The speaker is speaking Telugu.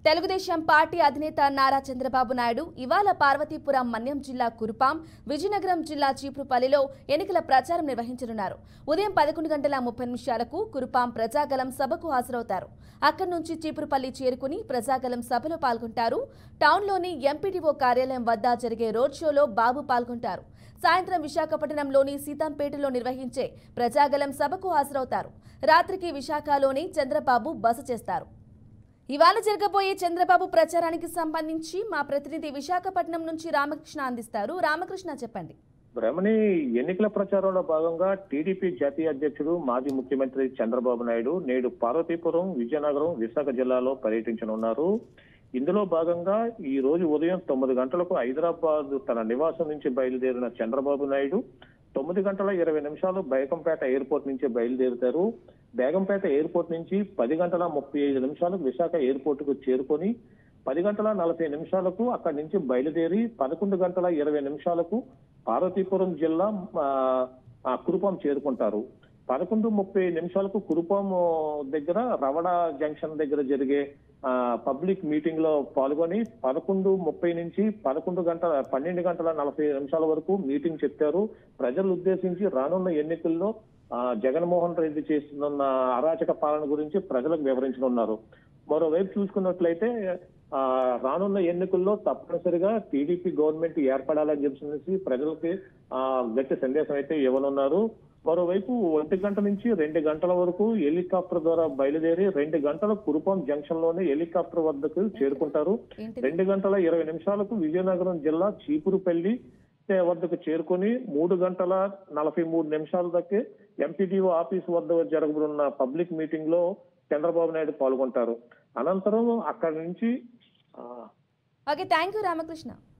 తెలుగుదేశం పార్టీ అధినేత నారా చంద్రబాబు నాయుడు ఇవాళ పార్వతీపురం మన్యం జిల్లా కురుపాం విజయనగరం జిల్లా చీపురుపల్లిలో ఎన్నికల ప్రచారం నిర్వహించనున్నారు ఉదయం పదకొండు గంటల ముప్పై నిమిషాలకు కురుపాం ప్రజాగలం సభకు హాజరవుతారు అక్కడి నుంచి చీపురుపల్లి చేరుకుని ప్రజాగలం సభలో పాల్గొంటారు టౌన్లోని ఎంపీడీఓ కార్యాలయం వద్ద జరిగే రోడ్ షోలో బాబు పాల్గొంటారు సాయంత్రం విశాఖపట్నంలోని సీతంపేటలో నిర్వహించే ప్రజాగలం సభకు హాజరవుతారు రాత్రికి విశాఖలోని చంద్రబాబు బస చేస్తారు ఇవాళ జరగబోయే చంద్రబాబు ప్రచారానికి సంబంధించి మా ప్రతినిధి విశాఖపట్నం నుంచి రామకృష్ణ అందిస్తారు రామకృష్ణ చెప్పండి బ్రహ్మణి ఎన్నికల ప్రచారంలో భాగంగా టీడీపీ జాతీయ అధ్యక్షుడు మాజీ ముఖ్యమంత్రి చంద్రబాబు నాయుడు నేడు పార్వతీపురం విజయనగరం విశాఖ జిల్లాలో పర్యటించనున్నారు ఇందులో భాగంగా ఈ రోజు ఉదయం తొమ్మిది గంటలకు హైదరాబాద్ తన నివాసం నుంచి బయలుదేరిన చంద్రబాబు నాయుడు తొమ్మిది గంటల ఇరవై నిమిషాలు బేగంపేట ఎయిర్పోర్ట్ నుంచి బయలుదేరుతారు బేగంపేట ఎయిర్పోర్ట్ నుంచి పది గంటల ముప్పై ఐదు నిమిషాలకు విశాఖ ఎయిర్పోర్ట్ కు చేరుకొని పది గంటల నలభై నిమిషాలకు అక్కడి నుంచి బయలుదేరి పదకొండు గంటల ఇరవై నిమిషాలకు పార్వతీపురం జిల్లా ఆ, ఆ, కురుపాం చేరుకుంటారు పదకొండు ముప్పై నిమిషాలకు కురుపాం దగ్గర రవణ జంక్షన్ దగ్గర జరిగే ఆ, పబ్లిక్ మీటింగ్ లో పాల్గొని పదకొండు ముప్పై నుంచి పదకొండు గంటల పన్నెండు గంటల నలభై నిమిషాల వరకు మీటింగ్ చెప్పారు ప్రజలు ఉద్దేశించి రానున్న ఎన్నికల్లో ఆ, జగన్మోహన్ రెడ్డి చేస్తున్న అరాచక పాలన గురించి ప్రజలకు వివరించనున్నారు మరోవైపు చూసుకున్నట్లయితే ఆ, రానున్న ఎన్నికల్లో తప్పనిసరిగా టీడీపీ గవర్నమెంట్ ఏర్పడాలని చెప్పేసి ప్రజలకి ఆ, గట్టి సందేశం అయితే ఇవ్వనున్నారు మరోవైపు ఒంటి గంట నుంచి రెండు గంటల వరకు హెలికాప్టర్ ద్వారా బయలుదేరి రెండు గంటల కురుపం జంక్షన్ లోనే హెలికాప్టర్ వద్దకు చేరుకుంటారు ఏంటి రెండు గంటల ఇరవై నిమిషాలకు విజయనగరం జిల్లా చీపురుపల్లి వద్దకు చేరుకొని మూడు గంటల నలభై మూడు నిమిషాల దాకా ఎంపీడీఓ ఆఫీస్ వద్ద జరగబడున్న పబ్లిక్ మీటింగ్ లో చంద్రబాబు నాయుడు పాల్గొంటారు అనంతరం అక్కడి నుంచి ఆ, ఓకే థ్యాంక్ యూ రామకృష్ణ